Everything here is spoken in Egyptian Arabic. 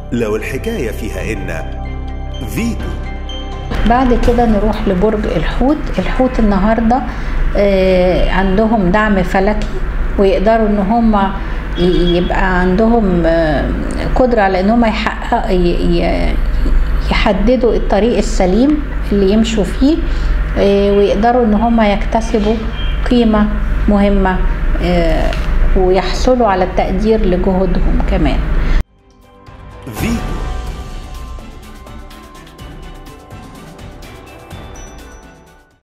لو الحكاية فيها إن فيتو بعد كده نروح لبرج الحوت الحوت النهارده آه، عندهم دعم فلكي ويقدروا ان هم ي- يبقى عندهم آه، قدرة على ان هم يحقق ي- ي- يحددوا الطريق السليم اللي يمشوا فيه آه، ويقدروا ان هم يكتسبوا قيمة مهمة آه، ويحصلوا على التقدير لجهودهم كمان فيتو